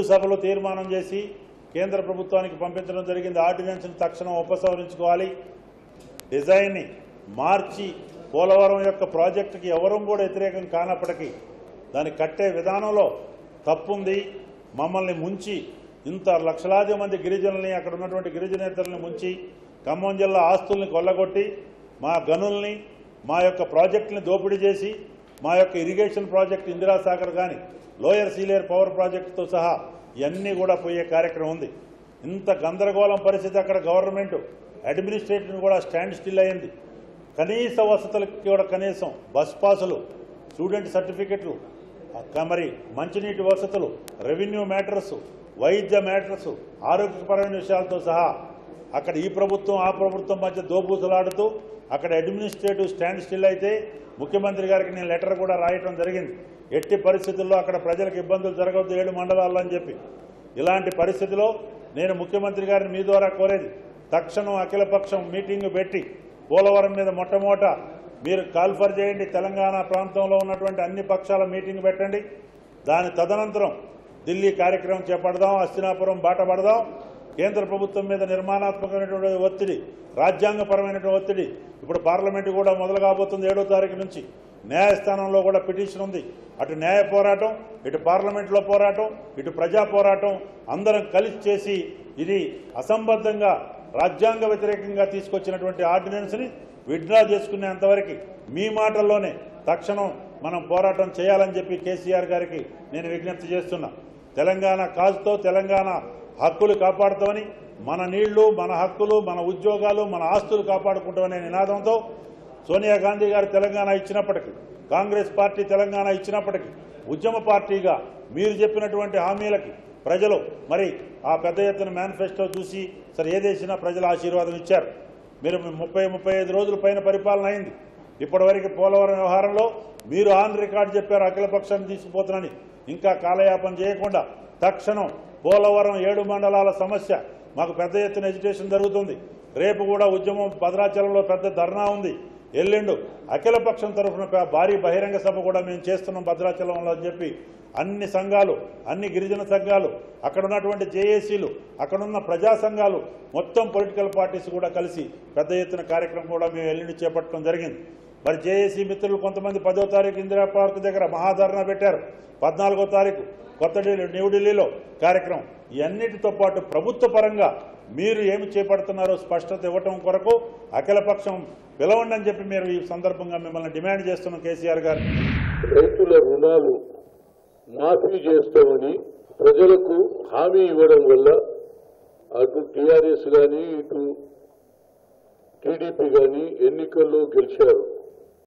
సభలు తీర్మానం చేసి కేంద్ర ప్రభుత్వానికి పంపించడం జరిగింది ఆర్డినెన్స్ని తక్షణం ఉపసంహరించుకోవాలి డిజైన్ని మార్చి పోలవరం యొక్క ప్రాజెక్టుకి ఎవరూ కూడా వ్యతిరేకం కానప్పటికీ దాన్ని కట్టే విధానంలో తప్పుంది మమ్మల్ని ముంచి ఇంత లక్షలాది మంది గిరిజనుల్ని అక్కడ ఉన్నటువంటి గిరిజనేతల్ని ముంచి ఖమ్మం జిల్లా ఆస్తుల్ని కొల్లగొట్టి మా గనుల్ని మా యొక్క ప్రాజెక్టుని దోపిడీ చేసి మా యొక్క ఇరిగేషన్ ప్రాజెక్ట్ ఇందిరాసాగర్ కానీ లోయర్ సీలేర్ పవర్ ప్రాజెక్టుతో సహా ఇవన్నీ కూడా పోయే కార్యక్రమం ఉంది ఇంత గందరగోళం పరిస్థితి అక్కడ గవర్నమెంట్ అడ్మినిస్ట్రేటివ్ కూడా స్టాండ్ స్టిల్ అయింది కనీస వసతులకి కూడా కనీసం బస్ పాసులు స్టూడెంట్ సర్టిఫికెట్లు అక్క మరి మంచినీటి వసతులు రెవెన్యూ మ్యాటర్స్ వైద్య మ్యాటర్స్ ఆరోగ్యపరమైన విషయాలతో సహా అక్కడ ఈ ప్రభుత్వం ఆ ప్రభుత్వం మధ్య దోబూతులాడుతూ అక్కడ అడ్మినిస్ట్రేటివ్ స్టాండ్ స్టిల్ అయితే ముఖ్యమంత్రి గారికి నేను లెటర్ కూడా రాయటం జరిగింది ఎట్టి పరిస్థితుల్లో అక్కడ ప్రజలకు ఇబ్బందులు జరగవద్దు ఏడు మండలాల్లో అని చెప్పి ఇలాంటి పరిస్థితిలో నేను ముఖ్యమంత్రి గారిని మీ ద్వారా కోరేది తక్షణం అఖిలపక్షం మీటింగ్ పెట్టి పోలవరం మీద మొట్టమొదట మీరు కాల్ఫర్ చేయండి తెలంగాణ ప్రాంతంలో ఉన్నటువంటి అన్ని పక్షాల మీటింగ్ పెట్టండి దాని తదనంతరం ఢిల్లీ కార్యక్రమం చేపడదాం అస్తినాపురం బాట పడదాం కేంద్ర ప్రభుత్వం మీద నిర్మాణాత్మకమైనటువంటి ఒత్తిడి రాజ్యాంగపరమైనటువంటి ఒత్తిడి ఇప్పుడు పార్లమెంటు కూడా మొదలు కాబోతుంది ఏడో తారీఖు నుంచి న్యాయస్థానంలో కూడా పిటిషన్ ఉంది అటు న్యాయ పోరాటం ఇటు పార్లమెంట్లో పోరాటం ఇటు ప్రజా పోరాటం అందరం కలిసి చేసి ఇది అసంబద్ధంగా రాజ్యాంగ వ్యతిరేకంగా తీసుకొచ్చినటువంటి ఆర్డినెన్స్ని విత్డ్రా చేసుకునేంతవరకు మీ మాటల్లోనే తక్షణం మనం పోరాటం చేయాలని చెప్పి కేసీఆర్ గారికి నేను విజ్ఞప్తి చేస్తున్నా తెలంగాణ కాజుతో తెలంగాణ హక్కులు కాపాడుతామని మన నీళ్లు మన హక్కులు మన ఉద్యోగాలు మన ఆస్తులు కాపాడుకుంటామనే నినాదంతో సోనియా గాంధీ గారు తెలంగాణ ఇచ్చినప్పటికీ కాంగ్రెస్ పార్టీ తెలంగాణ ఇచ్చినప్పటికీ ఉద్యమ పార్టీగా మీరు చెప్పినటువంటి హామీలకి ప్రజలు మరి ఆ పెద్ద ఎత్తున మేనిఫెస్టో చూసి సరే ఏదేసినా ప్రజల ఆశీర్వాదం ఇచ్చారు మీరు ముప్పై ముప్పై ఐదు రోజుల పైన పరిపాలన అయింది ఇప్పటివరకు పోలవరం వ్యవహారంలో మీరు ఆన్ రికార్డు చెప్పారు అఖిలపక్షాన్ని తీసుకుపోతున్నాని ఇంకా కాలయాపన చేయకుండా తక్షణం పోలవరం ఏడు మండలాల సమస్య మాకు పెద్ద ఎత్తున ఎడ్యుకేషన్ జరుగుతుంది రేపు కూడా ఉద్యమం భద్రాచలంలో పెద్ద ధర్నా ఉంది ఎల్లుండు అఖిలపక్షం తరఫున ప- భారీ బహిరంగ సభ కూడా మేము చేస్తున్నాం భద్రాచలంలో అని చెప్పి అన్ని సంఘాలు అన్ని గిరిజన సంఘాలు అక్కడ ఉన్నటువంటి జేఏసీలు అక్కడున్న ప్రజా సంఘాలు మొత్తం పొలిటికల్ పార్టీస్ కూడా కలిసి పెద్ద ఎత్తున కార్యక్రమం కూడా మేము ఎల్లుండి చేపట్టడం జరిగింది మరి జేఏసీ మిత్రులు కొంతమంది పదో తారీఖు ఇందిరా పార్క్ దగ్గర మహాధరణ పెట్టారు పద్నాలుగో తారీఖు కొత్త ఢిల్లీ న్యూఢిల్లీలో కార్యక్రమం ఇవన్నిటితో పాటు ప్రభుత్వ పరంగా మీరు ఏమి చేపడుతున్నారో స్పష్టత ఇవ్వటం కొరకు అఖిలపక్షం పిలవండి అని చెప్పి మీరు ఈ సందర్భంగా మిమ్మల్ని డిమాండ్ చేస్తున్నాం కేసీఆర్ గారు రైతుల రుణాలు మాఫీ చేస్తామని ప్రజలకు హామీ ఇవ్వడం వల్ల అటు టీఆర్ఎస్ కానీ ఇటు టీడీపీ కానీ ఎన్నికల్లో గెలిచారు